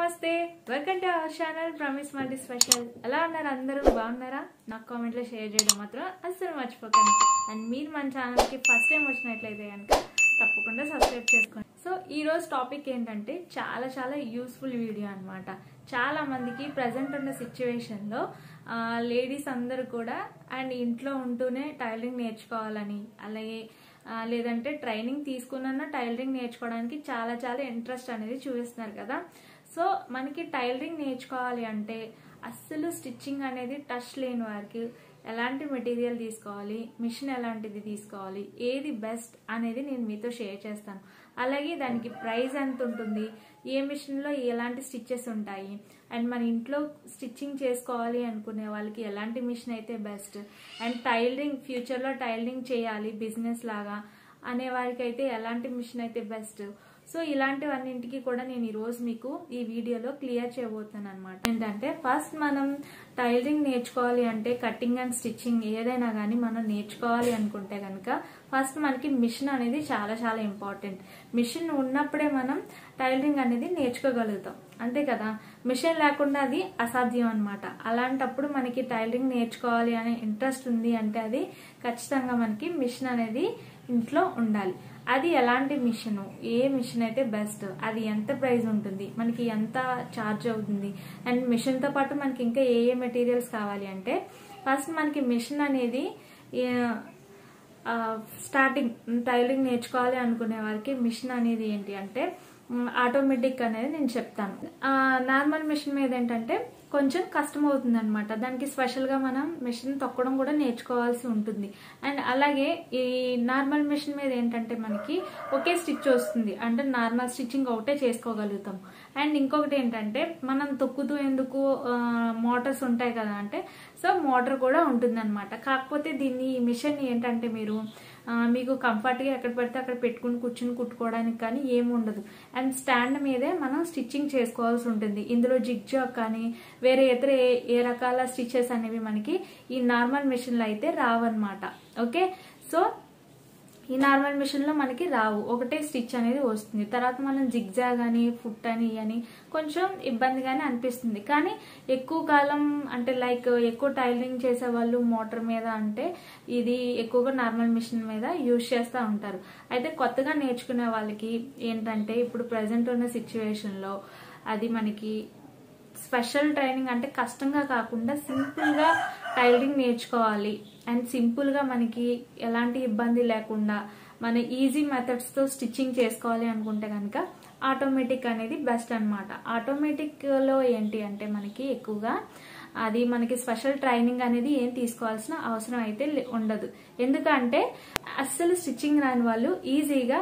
నమస్తే welcome to our channel promise multi special ఎలా ఉన్నారు అందరూ బాగున్నారా నాకు కామెంట్లో షేర్ చేయడం మాత్రం అస్సలు మర్చిపోకండి అండ్ మీరు మన ఛానల్కి ఫస్ట్ టైం వచ్చినట్లయితే కనుక తప్పకుండా సబ్స్క్రైబ్ చేసుకోండి సో ఈ రోజు టాపిక్ ఏంటంటే చాలా చాలా యూస్ఫుల్ వీడియో అన్నమాట చాలా మందికి ప్రజెంట్ ఉన్న సిచ్యువేషన్లో లేడీస్ అందరూ కూడా అండ్ ఇంట్లో ఉంటూనే టైలరింగ్ నేర్చుకోవాలని అలాగే ఆ, లేదంటే ట్రైనింగ్ తీసుకున్న టైలరింగ్ నేర్చుకోవడానికి చాలా చాలా ఇంట్రెస్ట్ అనేది చూపిస్తున్నారు కదా సో మనకి టైలరింగ్ నేర్చుకోవాలి అంటే అస్సలు స్టిచ్చింగ్ అనేది టచ్ లేని వారికి ఎలాంటి మెటీరియల్ తీసుకోవాలి మిషన్ ఎలాంటిది తీసుకోవాలి ఏది బెస్ట్ అనేది నేను మీతో షేర్ చేస్తాను అలాగే దానికి ప్రైస్ ఎంత ఉంటుంది ఏ మిషన్లో ఎలాంటి స్టిచ్చెస్ ఉంటాయి అండ్ మన ఇంట్లో స్టిచ్చింగ్ చేసుకోవాలి అనుకునే వాళ్ళకి ఎలాంటి మిషన్ అయితే బెస్ట్ అండ్ టైలరింగ్ ఫ్యూచర్లో టైలరింగ్ చేయాలి బిజినెస్ లాగా అనే వారికి అయితే ఎలాంటి మిషన్ అయితే బెస్ట్ సో ఇలాంటివన్నింటికి కూడా నేను ఈరోజు మీకు ఈ వీడియోలో క్లియర్ చేయబోతున్నాను అనమాట ఏంటంటే ఫస్ట్ మనం టైలరింగ్ నేర్చుకోవాలి అంటే కటింగ్ అండ్ స్టిచ్చింగ్ ఏదైనా కానీ మనం నేర్చుకోవాలి అనుకుంటే కనుక ఫస్ట్ మనకి మిషన్ అనేది చాలా చాలా ఇంపార్టెంట్ మిషన్ ఉన్నప్పుడే మనం టైలరింగ్ అనేది నేర్చుకోగలుగుతాం అంతే కదా మిషన్ లేకుండా అది అసాధ్యం అనమాట అలాంటప్పుడు మనకి టైలరింగ్ నేర్చుకోవాలి అనే ఇంట్రెస్ట్ ఉంది అంటే అది ఖచ్చితంగా మనకి మిషన్ అనేది ఇంట్లో ఉండాలి అది ఎలాంటి మిషన్ ఏ మిషన్ అయితే బెస్ట్ అది ఎంత ప్రైస్ ఉంటుంది మనకి ఎంత ఛార్జ్ అవుతుంది అండ్ మిషన్తో పాటు మనకి ఇంకా ఏ ఏ మెటీరియల్స్ కావాలి అంటే ఫస్ట్ మనకి మిషన్ అనేది ఏ- ఆ, స్టార్టింగ్ టైలరింగ్ నేర్చుకోవాలి అనుకునే వారికి మిషన్ అనేది ఏంటి అంటే మ్, ఆటోమేటిక్ అనేది నేను చెప్తాను ఆ, నార్మల్ మిషన్ మీద ఏంటంటే కొంచెం కష్టం అవుతుంది అనమాట దానికి స్పెషల్గా మనం మిషన్ తొక్కడం కూడా నేర్చుకోవాల్సి ఉంటుంది అండ్ అలాగే ఈ నార్మల్ మిషన్ మీద ఏంటంటే మనకి ఒకే స్టిచ్ వస్తుంది అంటే నార్మల్ స్టిచ్చింగ్ ఒకటే చేసుకోగలుగుతాం అండ్ ఇంకొకటి ఏంటంటే మనం తొక్కుతూ ఎందుకు మోటార్స్ ఉంటాయి కదా అంటే సో మోటార్ కూడా ఉంటుందన్నమాట కాకపోతే దీన్ని ఈ మిషన్ ఏంటంటే మీరు ఆ, మీకు కంఫర్ట్గా ఎక్కడ పడితే అక్కడ పెట్టుకుని కూర్చుని కుట్టుకోవడానికి కానీ ఏమి ఉండదు అండ్ స్టాండ్ మీదే మనం స్టిచ్చింగ్ చేసుకోవాల్సి ఉంటుంది ఇందులో జిగ్ జాగ్ కానీ వేరే ఇతర ఏ ఏ రకాల స్టిచెస్ అనేవి మనకి ఈ నార్మల్ మిషన్లో అయితే రావన్నమాట ఓకే సో ఈ నార్మల్ మిషన్ లో మనకి రావు ఒకటే స్టిచ్ అనేది వస్తుంది తర్వాత మనం జిగ్జాగ్ అని ఫుట్ అని అని కొంచెం ఇబ్బందిగానే అనిపిస్తుంది కానీ ఎక్కువ కాలం అంటే లైక్ ఎక్కువ టైలరింగ్ చేసే వాళ్ళు మోటార్ మీద అంటే ఇది ఎక్కువగా నార్మల్ మిషన్ మీద యూజ్ చేస్తూ ఉంటారు అయితే కొత్తగా నేర్చుకునే వాళ్ళకి ఏంటంటే ఇప్పుడు ప్రజెంట్ ఉన్న సిచ్యువేషన్ లో అది మనకి స్పెషల్ ట్రైనింగ్ అంటే కష్టంగా కాకుండా సింపుల్గా టైలరింగ్ నేర్చుకోవాలి అండ్ సింపుల్గా మనకి ఎలాంటి ఇబ్బంది లేకుండా మన ఈజీ మెథడ్స్తో స్టిచ్చింగ్ చేసుకోవాలి అనుకుంటే కనుక ఆటోమేటిక్ అనేది బెస్ట్ అనమాట ఆటోమేటిక్లో ఏంటి అంటే మనకి ఎక్కువగా అది మనకి స్పెషల్ ట్రైనింగ్ అనేది ఏం తీసుకోవాల్సిన అవసరం అయితే లే- ఉండదు ఎందుకంటే అస్సలు స్టిచ్చింగ్ రాని వాళ్ళు ఈజీగా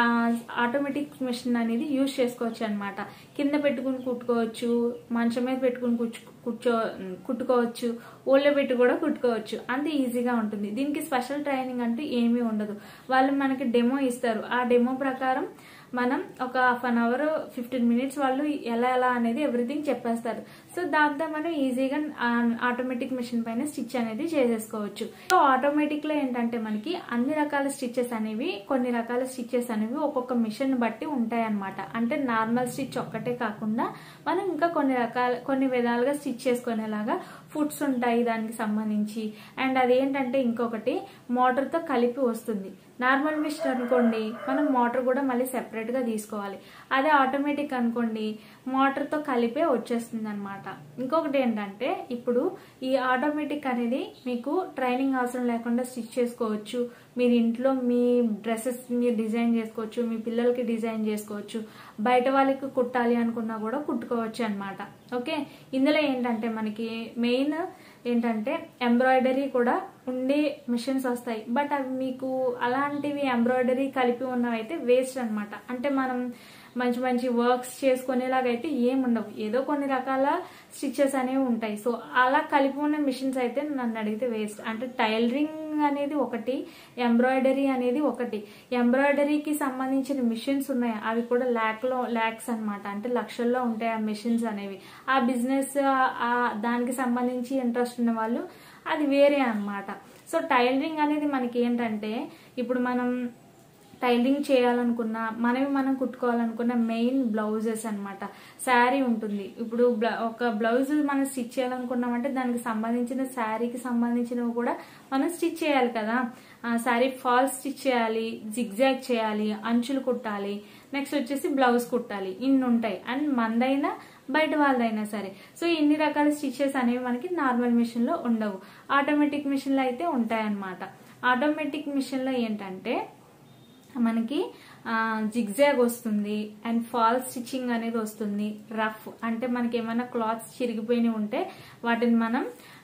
ఆటోమేటిక్ మిషన్ అనేది యూజ్ చేసుకోవచ్చు అనమాట కింద పెట్టుకుని కుట్టుకోవచ్చు మంచం మీద పెట్టుకుని కూర్చు కూర్చో కుట్టుకోవచ్చు ఓళ్ళో పెట్టి కూడా కుట్టుకోవచ్చు అంత ఈజీగా ఉంటుంది దీనికి స్పెషల్ ట్రైనింగ్ అంటూ ఏమీ ఉండదు వాళ్ళు మనకి డెమో ఇస్తారు ఆ డెమో ప్రకారం మనం ఒక half an hour fifteen minutes వాళ్ళు ఎలా ఎలా అనేది ఎవ్రీథింగ్ చెప్పేస్తారు సో దాంతో మనం ఈజీగా ఆటోమేటిక్ మిషన్ పైన స్టిచ్ అనేది చేసేసుకోవచ్చు సో ఆటోమేటిక్ లో ఏంటంటే మనకి అన్ని రకాల స్టిచెస్ అనేవి కొన్ని రకాల స్టిచెస్ అనేవి ఒక్కొక్క మిషన్ బట్టి ఉంటాయి అన్నమాట అంటే నార్మల్ స్టిచ్ ఒక్కటే కాకుండా మనం ఇంకా కొన్ని రకాల కొన్ని విధాలుగా స్టిచ్ చేసుకునేలాగా ఫుడ్స్ ఉంటాయి దానికి సంబంధించి అండ్ అదేంటంటే ఇంకొకటి మోటార్ తో కలిపి వస్తుంది నార్మల్ మిషన్ అనుకోండి మనం మోటార్ కూడా మళ్ళీ సెపరేట్ గా తీసుకోవాలి అదే ఆటోమేటిక్ అనుకోండి మోటార్ తో కలిపే వచ్చేస్తుంది అనమాట ఇంకొకటి ఏంటంటే ఇప్పుడు ఈ ఆటోమేటిక్ అనేది మీకు ట్రైనింగ్ అవసరం లేకుండా స్టిచ్ చేసుకోవచ్చు మీరు ఇంట్లో మీ డ్రెస్సెస్ మీరు డిజైన్ చేసుకోవచ్చు మీ పిల్లలకి డిజైన్ చేసుకోవచ్చు బయట వాళ్ళకి కుట్టాలి అనుకున్నా కూడా కుట్టుకోవచ్చు అనమాట ఓకే ఇందులో ఏంటంటే మనకి మెయిన్ ఏంటంటే ఎంబ్రాయిడరీ కూడా ఉండే మిషన్స్ వస్తాయి బట్ అవి మీకు అలాంటివి ఎంబ్రాయిడరీ కలిపి ఉన్నవైతే వేస్ట్ అన్నమాట అంటే మనం మంచి మంచి వర్క్స్ చేసుకునేలాగైతే ఏం ఉండవు ఏదో కొన్ని రకాల స్టిచెస్ అనేవి ఉంటాయి సో అలా కలిపి ఉన్న మిషన్స్ అయితే నన్ను అడిగితే వేస్ట్ అంటే టైలరింగ్ అనేది ఒకటి ఎంబ్రాయిడరీ అనేది ఒకటి ఎంబ్రాయిడరీకి సంబంధించిన మిషన్స్ ఉన్నాయి అవి కూడా ల్యాక్ లో ల్యాక్స్ అన్నమాట అంటే లక్షల్లో ఉంటాయి ఆ మిషన్స్ అనేవి ఆ బిజినెస్ ఆ దానికి సంబంధించి ఇంట్రెస్ట్ ఉన్న వాళ్ళు అది వేరే అన్నమాట సో టైలరింగ్ అనేది మనకి ఏంటంటే ఇప్పుడు మనం టైలింగ్ చేయాలనుకున్న మనవి మనం కుట్టుకోవాలనుకున్న మెయిన్ బ్లౌజెస్ అన్నమాట శారీ ఉంటుంది ఇప్పుడు బ్ల- ఒక బ్లౌజ్ మనం స్టిచ్ చేయాలనుకున్నామంటే దానికి సంబంధించిన శారీకి సంబంధించినవి కూడా మనం స్టిచ్ చేయాలి కదా ఆ శారీ ఫాల్ స్టిచ్ చేయాలి జిగ్జాగ్ చేయాలి అంచులు కుట్టాలి నెక్స్ట్ వచ్చేసి బ్లౌజ్ కుట్టాలి ఇన్ని ఉంటాయి అండ్ మందైనా బయట వాళ్ళదైనా సరే సో ఇన్ని రకాల స్టిచెస్ అనేవి మనకి నార్మల్ మిషన్ లో ఉండవు ఆటోమేటిక్ మిషన్ లో అయితే ఉంటాయన్నమాట ఆటోమేటిక్ మిషన్ లో ఏంటంటే మనకి జిగ్జాగ్ వస్తుంది అండ్ ఫాల్ స్టిచ్చింగ్ అనేది వస్తుంది రఫ్ అంటే మనకి ఏమైనా క్లాత్స్ చిరిగిపోయినవి ఉంటే వాటిని మనం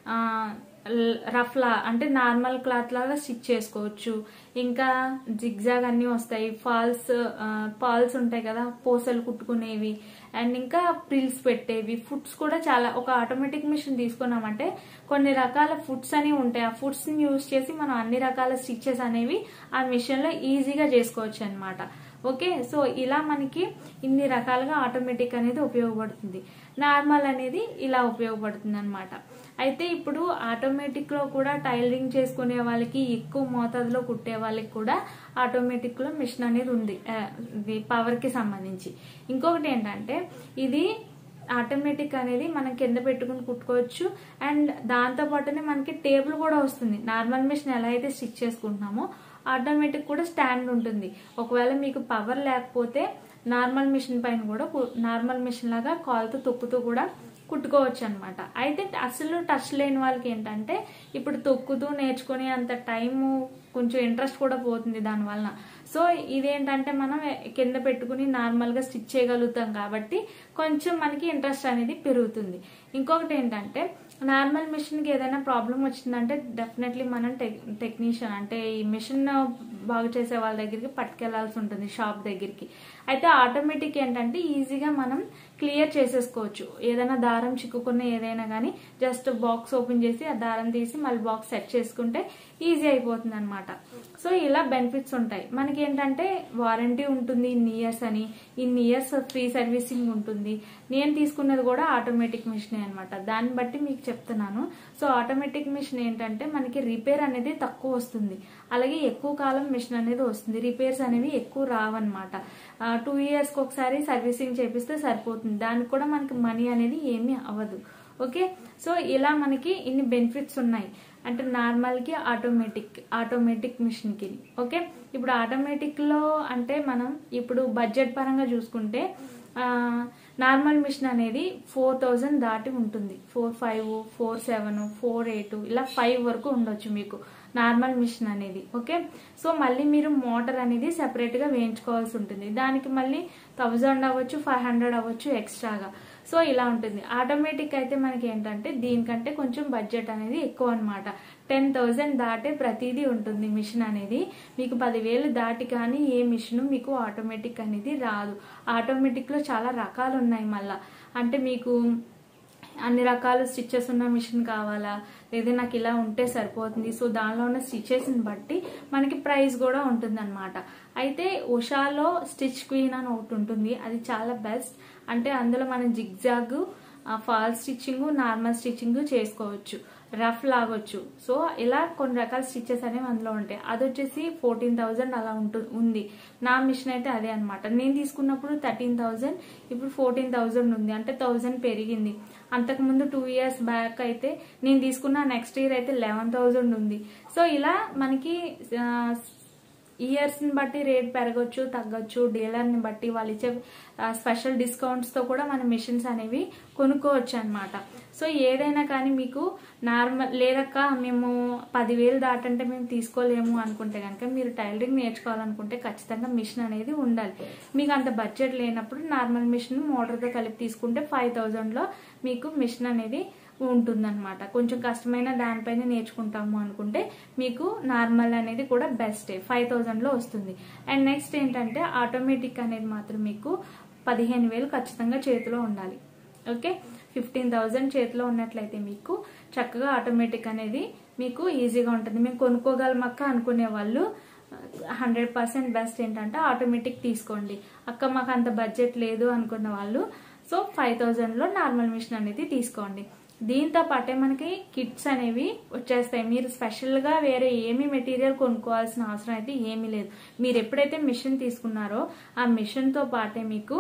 రఫ్ లా అంటే నార్మల్ క్లాత్ లాగా స్టిచ్ చేసుకోవచ్చు ఇంకా జిగ్జాగ్ అన్ని వస్తాయి ఫాల్స్ పాల్స్ ఉంటాయి కదా పూసలు కుట్టుకునేవి అండ్ ఇంకా ప్రిల్స్ పెట్టేవి ఫుడ్స్ కూడా చాలా ఒక ఆటోమేటిక్ మిషన్ తీసుకున్నామంటే కొన్ని రకాల ఫుడ్స్ అనేవి ఉంటాయి ఆ ఫుడ్స్ ని యూజ్ చేసి మనం అన్ని రకాల స్టిచెస్ అనేవి ఆ మిషన్ లో ఈజీగా చేసుకోవచ్చు అనమాట ఓకే సో ఇలా మనకి ఇన్ని రకాలుగా ఆటోమేటిక్ అనేది ఉపయోగపడుతుంది నార్మల్ అనేది ఇలా ఉపయోగపడుతుంది అనమాట అయితే ఇప్పుడు ఆటోమేటిక్ లో కూడా టైలరింగ్ చేసుకునే వాళ్ళకి ఎక్కువ మోతాదులో కుట్టే వాళ్ళకి కూడా ఆటోమేటిక్ లో మిషన్ అనేది ఉంది ఆ, ఇది పవర్ కి సంబంధించి ఇంకొకటి ఏంటంటే ఇది ఆటోమేటిక్ అనేది మనం కింద పెట్టుకుని కుట్టుకోవచ్చు అండ్ దాంతో పాటునే మనకి టేబుల్ కూడా వస్తుంది నార్మల్ మిషన్ ఎలా అయితే స్టిచ్ చేసుకుంటున్నామో ఆటోమేటిక్ కూడా స్టాండ్ ఉంటుంది ఒకవేళ మీకు పవర్ లేకపోతే నార్మల్ మిషన్ పైన కూడా కు- నార్మల్ మిషన్ లాగా కాల్తో తొక్కుతూ కూడా కుట్టుకోవచ్చు అనమాట అయితే అసలు టచ్ లేని వాళ్ళకి ఏంటంటే ఇప్పుడు తొక్కుతూ నేర్చుకునే అంత టైము కొంచెం ఇంట్రెస్ట్ కూడా పోతుంది దానివల్ల సో ఇదేంటంటే మనం కింద పెట్టుకుని నార్మల్గా స్టిచ్ చేయగలుగుతాం కాబట్టి కొంచెం మనకి ఇంట్రెస్ట్ అనేది పెరుగుతుంది ఇంకొకటి ఏంటంటే నార్మల్ మిషన్కి ఏదైనా ప్రాబ్లం వచ్చిందంటే డెఫినెట్లీ మనం టెక్ టెక్నీషియన్ అంటే ఈ మిషన్ బాగు చేసే వాళ్ళ దగ్గరికి పట్టుకెళ్లాల్సి ఉంటుంది షాప్ దగ్గరికి అయితే ఆటోమేటిక్ ఏంటంటే ఈజీగా మనం క్లియర్ చేసేసుకోవచ్చు ఏదైనా దారం చిక్కుకున్న ఏదైనా కానీ జస్ట్ బాక్స్ ఓపెన్ చేసి ఆ దారం తీసి మళ్ళీ బాక్స్ సెట్ చేసుకుంటే ఈజీ అయిపోతుంది అనమాట సో ఇలా బెనిఫిట్స్ ఉంటాయి మనకి ఏంటంటే వారంటీ ఉంటుంది ఇన్ని ఇయర్స్ అని ఇన్ని ఇయర్స్ ఫ్రీ సర్వీసింగ్ ఉంటుంది నేను తీసుకున్నది కూడా ఆటోమేటిక్ మిషన్ అనమాట దాన్ని బట్టి మీకు చెప్తున్నాను సో ఆటోమేటిక్ మిషన్ ఏంటంటే మనకి రిపేర్ అనేది తక్కువ వస్తుంది అలాగే ఎక్కువ కాలం మిషన్ అనేది వస్తుంది రిపేర్స్ అనేవి ఎక్కువ రావన్నమాట టూ ఇయర్స్కి ఒకసారి సర్వీసింగ్ చేపిస్తే సరిపోతుంది దానికి కూడా మనకి మనీ అనేది ఏమీ అవ్వదు ఓకే సో ఇలా మనకి ఇన్ని బెనిఫిట్స్ ఉన్నాయి అంటే నార్మల్కి ఆటోమేటిక్ ఆటోమేటిక్ మిషన్కి ఓకే ఇప్పుడు ఆటోమేటిక్లో అంటే మనం ఇప్పుడు బడ్జెట్ పరంగా చూసుకుంటే ఆ, నార్మల్ మిషన్ అనేది ఫోర్ థౌజండ్ దాటి ఉంటుంది four five four seven four eight ఇలా ఫైవ్ వరకు ఉండొచ్చు మీకు నార్మల్ మిషన్ అనేది ఓకే సో మళ్ళీ మీరు మోటార్ అనేది సెపరేట్ గా వేయించుకోవాల్సి ఉంటుంది దానికి మళ్ళీ థౌజండ్ అవ్వచ్చు ఫైవ్ హండ్రెడ్ అవ్వచ్చు ఎక్స్ట్రాగా సో ఇలా ఉంటుంది ఆటోమేటిక్ అయితే మనకి ఏంటంటే దీనికంటే కొంచెం బడ్జెట్ అనేది ఎక్కువ అనమాట టెన్ థౌజండ్ దాటే ప్రతిదీ ఉంటుంది మిషన్ అనేది మీకు పదివేలు దాటి కానీ ఏ మిషన్ మీకు ఆటోమేటిక్ అనేది రాదు ఆటోమేటిక్ లో చాలా రకాలు ఉన్నాయి మళ్ళా అంటే మీకు అన్ని రకాల స్టిచెస్ ఉన్న మిషన్ కావాలా లేదా నాకు ఇలా ఉంటే సరిపోతుంది సో దానిలో ఉన్న స్టిచెస్ని బట్టి మనకి ప్రైస్ కూడా ఉంటుందన్నమాట అయితే ఉషాలో స్టిచ్ క్వీన్ అని ఒకటి ఉంటుంది అది చాలా బెస్ట్ అంటే అందులో మనం zigzag fall stitching normal stitching చేసుకోవచ్చు రఫ్ లాగొచ్చు సో ఇలా కొన్ని రకాల స్టిచెస్ అనేవి అందులో ఉంటాయి అది వచ్చేసి ఫోర్టీన్ థౌజండ్ అలా ఉంటు ఉంది నా మిషన్ అయితే అదే అనమాట నేను తీసుకున్నప్పుడు థర్టీన్ థౌజండ్ ఇప్పుడు ఫోర్టీన్ థౌజండ్ ఉంది అంటే థౌజండ్ పెరిగింది అంతకుముందు టూ ఇయర్స్ బ్యాక్ అయితే నేను తీసుకున్న నెక్స్ట్ ఇయర్ అయితే లెవెన్ థౌజండ్ ఉంది సో ఇలా మనకి ఆ, ఇయర్స్ ని బట్టి రేట్ పెరగచ్చు తగ్గొచ్చు డీలర్ ని బట్టి వాళ్ళు ఇచ్చే ఆ, స్పెషల్ డిస్కౌంట్స్ తో కూడా మన మిషన్స్ అనేవి కొనుక్కోవచ్చు అనమాట సో ఏదైనా కానీ మీకు నార్మల్ లేదక్క మేము పదివేలు దాటంటే మేము తీసుకోలేము అనుకుంటే కనుక మీరు టైలరింగ్ నేర్చుకోవాలనుకుంటే ఖచ్చితంగా మిషన్ అనేది ఉండాలి మీకు అంత బడ్జెట్ లేనప్పుడు నార్మల్ మిషన్ మోటార్తో కలిపి తీసుకుంటే ఫైవ్ థౌజండ్లో మీకు మిషన్ అనేది ఉంటుందన్నమాట కొంచెం కష్టమైన దానిపైన నేర్చుకుంటాము అనుకుంటే మీకు నార్మల్ అనేది కూడా బెస్టే ఫైవ్ థౌజండ్లో వస్తుంది అండ్ నెక్స్ట్ ఏంటంటే ఆటోమేటిక్ అనేది మాత్రం మీకు పదిహేను వేలు ఖచ్చితంగా చేతిలో ఉండాలి ఓకే ఫిఫ్టీన్ థౌజండ్ చేతిలో ఉన్నట్లయితే మీకు చక్కగా ఆటోమేటిక్ అనేది మీకు ఈజీగా ఉంటుంది మేము కొనుక్కోగలమక్క అనుకునే వాళ్ళు హండ్రెడ్ పర్సెంట్ బెస్ట్ ఏంటంటే ఆటోమేటిక్ తీసుకోండి అక్క మాకు అంత బడ్జెట్ లేదు అనుకున్న వాళ్ళు సో ఫైవ్ థౌజండ్లో నార్మల్ మిషన్ అనేది తీసుకోండి దీంతో పాటే మనకి కిట్స్ అనేవి వచ్చేస్తాయి మీరు స్పెషల్గా వేరే ఏమీ మెటీరియల్ కొనుక్కోవాల్సిన అవసరం అయితే ఏమీ లేదు మీరు ఎప్పుడైతే మిషన్ తీసుకున్నారో ఆ మిషన్తో పాటే మీకు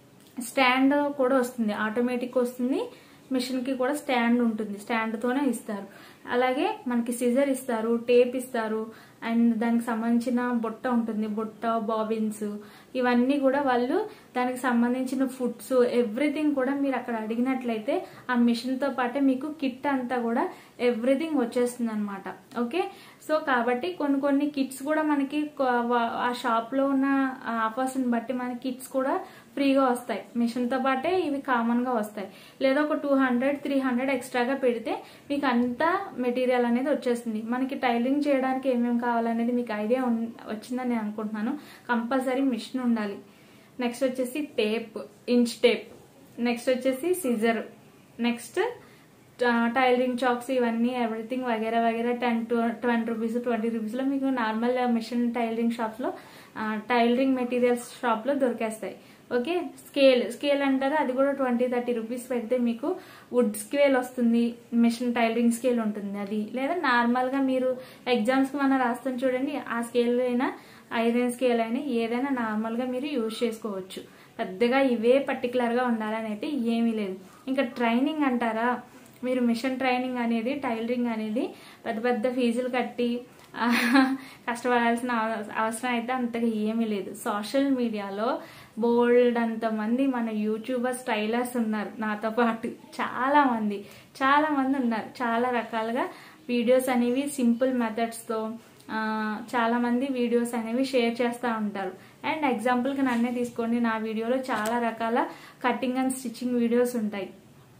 స్టాండ్ కూడా వస్తుంది ఆటోమేటిక్ వస్తుంది మిషన్కి కూడా స్టాండ్ ఉంటుంది స్టాండ్తోనే ఇస్తారు అలాగే మనకి సిజర్ ఇస్తారు టేప్ ఇస్తారు అండ్ దానికి సంబంధించిన బుట్ట ఉంటుంది బుట్ట బాబిన్స్ ఇవన్నీ కూడా వాళ్ళు దానికి సంబంధించిన ఫుడ్స్ ఎవ్రీథింగ్ కూడా మీరు అక్కడ అడిగినట్లయితే ఆ మిషన్తో పాటే మీకు కిట్ అంతా కూడా ఎవ్రీథింగ్ వచ్చేస్తుంది అనమాట ఓకే సో కాబట్టి కొన్ని కొన్ని కిట్స్ కూడా మనకి కొ- వా- ఆ షాప్లో ఉన్న ఆఫర్స్ని బట్టి మనకి కిట్స్ కూడా ఫ్రీగా వస్తాయి మిషన్తో పాటే ఇవి కామన్గా వస్తాయి లేదా ఒక టూ హండ్రెడ్ త్రీ హండ్రెడ్ ఎక్స్ట్రాగా పెడితే మీకు అంతా మెటీరియల్ అనేది వచ్చేస్తుంది మనకి టైలింగ్ చేయడానికి ఏమేమి కావాలనేది మీకు ఐడియా ఉన్- వచ్చిందని నేను అనుకుంటున్నాను కంపల్సరీ మిషన్ ఉండాలి నెక్స్ట్ వచ్చేసి టేప్ ఇంచ్ టేప్ నెక్స్ట్ వచ్చేసి సిజర్ నెక్స్ట్ టైలరింగ్ చాక్స్ ఇవన్నీ ఎవ్రీథింగ్ వగేరా వగేరా ten to twenty rupees twenty రూపీస్లో మీకు నార్మల్ మిషన్ టైలరింగ్ షాప్స్లో టైలరింగ్ మెటీరియల్స్ షాప్లో దొరికేస్తాయి ఓకే స్కేల్ స్కేల్ అంటారు అది కూడా ట్వంటీ థర్టీ రూపీస్ పెడితే మీకు వుడ్ స్కేల్ వస్తుంది మిషన్ టైలరింగ్ స్కేల్ ఉంటుంది అది లేదా నార్మల్గా మీరు ఎగ్జామ్స్కి మనం రాస్తాం చూడండి ఆ స్కేల్ అయినా ఐరన్ స్కేల్ అయినా ఏదైనా నార్మల్గా మీరు యూజ్ చేసుకోవచ్చు పెద్దగా ఇవే పర్టికులర్గా ఉండాలని అయితే ఏమీ లేదు ఇంకా ట్రైనింగ్ అంటారా మీరు మిషన్ ట్రైనింగ్ అనేది టైలరింగ్ అనేది పెద్ద పెద్ద ఫీజులు కట్టి ఆ, కష్టపడాల్సిన అవ- అవసరం అయితే అంతగా ఏమీ లేదు సోషల్ మీడియాలో బోల్డ్ అంతమంది మన యూట్యూబర్స్ టైలర్స్ ఉన్నారు నాతో పాటు చాలా మంది చాలా మంది ఉన్నారు చాలా రకాలుగా వీడియోస్ అనేవి సింపుల్ మెథడ్స్తో చాలా మంది వీడియోస్ అనేవి షేర్ చేస్తూ ఉంటారు అండ్ ఎగ్జాంపుల్కి నన్నే తీసుకోండి నా వీడియోలో చాలా రకాల కటింగ్ అండ్ స్టిచ్చింగ్ వీడియోస్ ఉంటాయి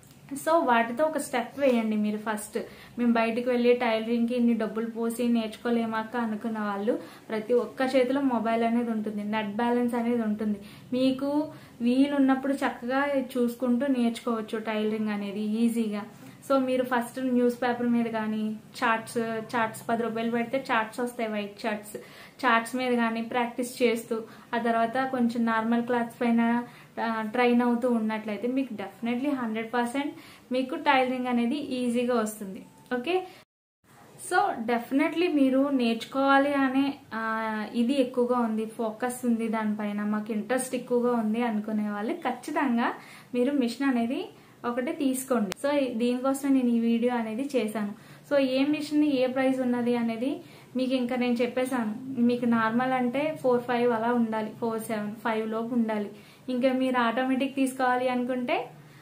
సో వాటితో ఒక స్టెప్ వేయండి మీరు ఫస్ట్ మేము బయటికి వెళ్ళి టైలరింగ్కి ఇన్ని డబ్బులు పోసి నేర్చుకోలేమాక అనుకున్న వాళ్ళు ప్రతి ఒక్క చేతిలో మొబైల్ అనేది ఉంటుంది నెట్ బ్యాలెన్స్ అనేది ఉంటుంది మీకు వీలున్నప్పుడు చక్కగా చూసుకుంటూ నేర్చుకోవచ్చు టైలరింగ్ అనేది ఈజీగా సో మీరు ఫస్ట్ న్యూస్ పేపర్ మీద కానీ చార్ట్స్ చార్ట్స్ పది రూపాయలు పెడితే చార్ట్స్ వస్తాయి వైట్ చార్ట్స్ చార్ట్స్ మీద కానీ ప్రాక్టీస్ చేస్తూ ఆ తర్వాత కొంచెం నార్మల్ క్లాత్స్ పైన ట్రైన్ అవుతూ ఉన్నట్లయితే మీకు డెఫినెట్లీ హండ్రెడ్ పర్సెంట్ మీకు టైలరింగ్ అనేది ఈజీగా వస్తుంది ఓకే సో డెఫినెట్లీ మీరు నేర్చుకోవాలి అనే ఆ, ఇది ఎక్కువగా ఉంది ఫోకస్ ఉంది దానిపైన మాకు ఇంట్రెస్ట్ ఎక్కువగా ఉంది అనుకునే వాళ్ళు ఖచ్చితంగా మీరు మిషన్ అనేది ఒకటి తీసుకోండి సో ఈ- దీనికోసం నేను ఈ వీడియో అనేది చేశాను సో ఏ మిషన్ ఏ ప్రైస్ ఉన్నది అనేది మీకు ఇంకా నేను చెప్పేశాను మీకు నార్మల్ అంటే ఫోర్ ఫైవ్ అలా ఉండాలి ఫోర్ సెవెన్ ఫైవ్ లోపు ఉండాలి ఇంకా మీరు ఆటోమేటిక్ తీసుకోవాలి అనుకుంటే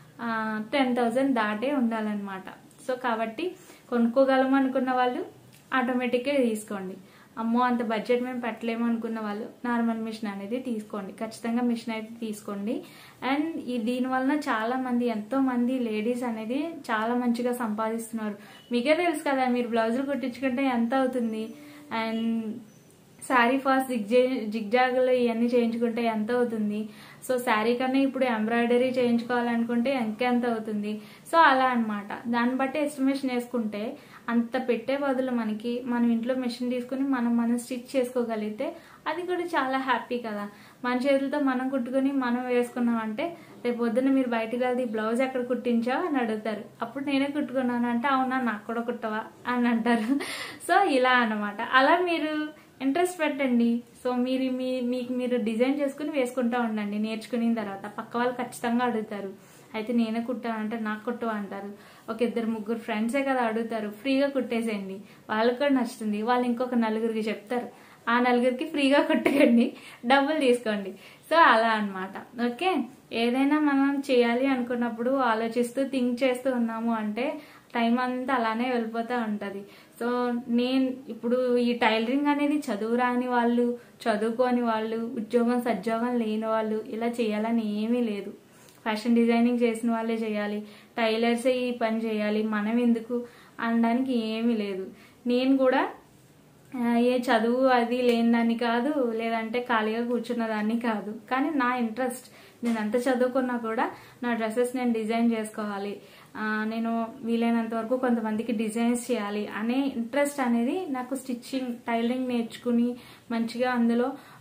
టెన్ థౌజండ్ దాటే ఉండాలన్నమాట సో కాబట్టి కొనుక్కోగలము అనుకున్న వాళ్ళు ఆటోమేటిక్గా తీసుకోండి అమ్మో అంత బడ్జెట్ మేము పెట్టలేము అనుకున్న వాళ్ళు నార్మల్ మిషన్ అనేది తీసుకోండి ఖచ్చితంగా మిషన్ అయితే తీసుకోండి అండ్ ఈ దీని వలన చాలా మంది ఎంతో మంది లేడీస్ అనేది చాలా మంచిగా సంపాదిస్తున్నారు మీకే తెలుసు కదా మీరు బ్లౌజులు కుట్టించుకుంటే ఎంత అవుతుంది అండ్ శారీ ఫాస్ట్ జిగ్జే జిగ్జాగులు ఇవన్నీ చేయించుకుంటే ఎంత అవుతుంది సో శారీ కన్నా ఇప్పుడు ఎంబ్రాయిడరీ చేయించుకోవాలనుకుంటే ఇంకెంత అవుతుంది సో అలా అన్నమాట దాన్ని బట్టి ఎస్టిమేషన్ వేసుకుంటే అంత పెట్టే బదులు మనకి మనం ఇంట్లో మెషిన్ తీసుకుని మనం మనం స్టిచ్ చేసుకోగలిగితే అది కూడా చాలా హ్యాపీ కదా మన చేతులతో మనం కుట్టుకొని మనం వేసుకున్నామంటే రేపు పొద్దున్న మీరు బయటకు వెళ్తే ఈ బ్లౌజ్ ఎక్కడ కుట్టించావు అని అడుగుతారు అప్పుడు నేనే కుట్టుకున్నాను అంటే అవునా నాకు కూడా కుట్టవా అని అంటారు సో ఇలా అన్నమాట అలా మీరు ఇంట్రెస్ట్ పెట్టండి సో మీరు మీ మీకు మీరు డిజైన్ చేసుకుని వేసుకుంటా ఉండండి నేర్చుకున్న తర్వాత పక్క వాళ్ళు ఖచ్చితంగా అడుగుతారు అయితే నేనే కుట్టాను అంటే నాకు కుట్టవా అంటారు ఒక ఇద్దరు ముగ్గురు ఫ్రెండ్సే కదా అడుగుతారు ఫ్రీగా కుట్టేసేయండి వాళ్ళకి కూడా నచ్చుతుంది వాళ్ళు ఇంకొక నలుగురికి చెప్తారు ఆ నలుగురికి ఫ్రీగా కుట్టకండి డబ్బులు తీసుకోండి సో అలా అన్నమాట ఓకే ఏదైనా మనం చేయాలి అనుకున్నప్పుడు ఆలోచిస్తూ థింక్ చేస్తూ ఉన్నాము అంటే టైం అంతా అలానే వెళ్ళిపోతూ ఉంటుంది సో నేను ఇప్పుడు ఈ టైలరింగ్ అనేది చదువు రాని వాళ్ళు చదువుకోని వాళ్ళు ఉద్యోగం సద్యోగం లేని వాళ్ళు ఇలా చేయాలని ఏమీ లేదు ఫ్యాషన్ డిజైనింగ్ చేసిన వాళ్ళే చేయాలి టైలర్సే ఈ పని చేయాలి మనం ఎందుకు అనడానికి ఏమీ లేదు నేను కూడా ఆ, ఏ చదువు అది లేని దాన్ని కాదు లేదంటే ఖాళీగా కూర్చున్న దాన్ని కాదు కానీ నా ఇంట్రెస్ట్ నేను ఎంత చదువుకున్నా కూడా నా డ్రెస్సెస్ నేను డిజైన్ చేసుకోవాలి ఆ, నేను వీలైనంత వరకు కొంతమందికి డిజైన్స్ చేయాలి అనే ఇంట్రెస్ట్ అనేది నాకు స్టిచ్చింగ్ టైలరింగ్ నేర్చుకుని మంచిగా అందులో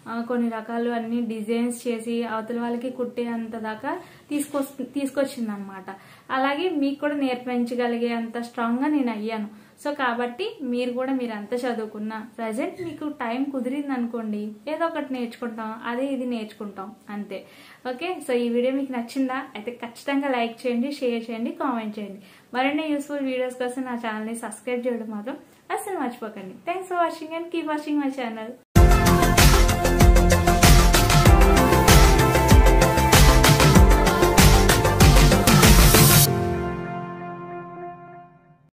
ఆ, కొన్ని రకాలు అన్ని డిజైన్స్ చేసి అవతల వాళ్ళకి కుట్టే అంత దాకా తీసుకొ తీసుకొచ్చింది అనమాట అలాగే మీకు కూడా నేర్పించగలిగే అంత స్ట్రాంగ్ గా నేను అయ్యాను సో కాబట్టి మీరు కూడా మీరు ఎంత చదువుకున్నా ప్రజెంట్ మీకు టైం కుదిరింది అనుకోండి ఏదో ఒకటి నేర్చుకుంటాం అదే ఇది నేర్చుకుంటాం అంతే ఓకే సో ఈ వీడియో మీకు నచ్చిందా అయితే ఖచ్చితంగా లైక్ చేయండి షేర్ చేయండి కామెంట్ చేయండి మరిన్ని యూస్ఫుల్ వీడియోస్ కోసం నా ఛానల్ని సబ్స్క్రైబ్ చేయడం మాత్రం అస్సలు మర్చిపోకండి thanks for watching and keep watching my channel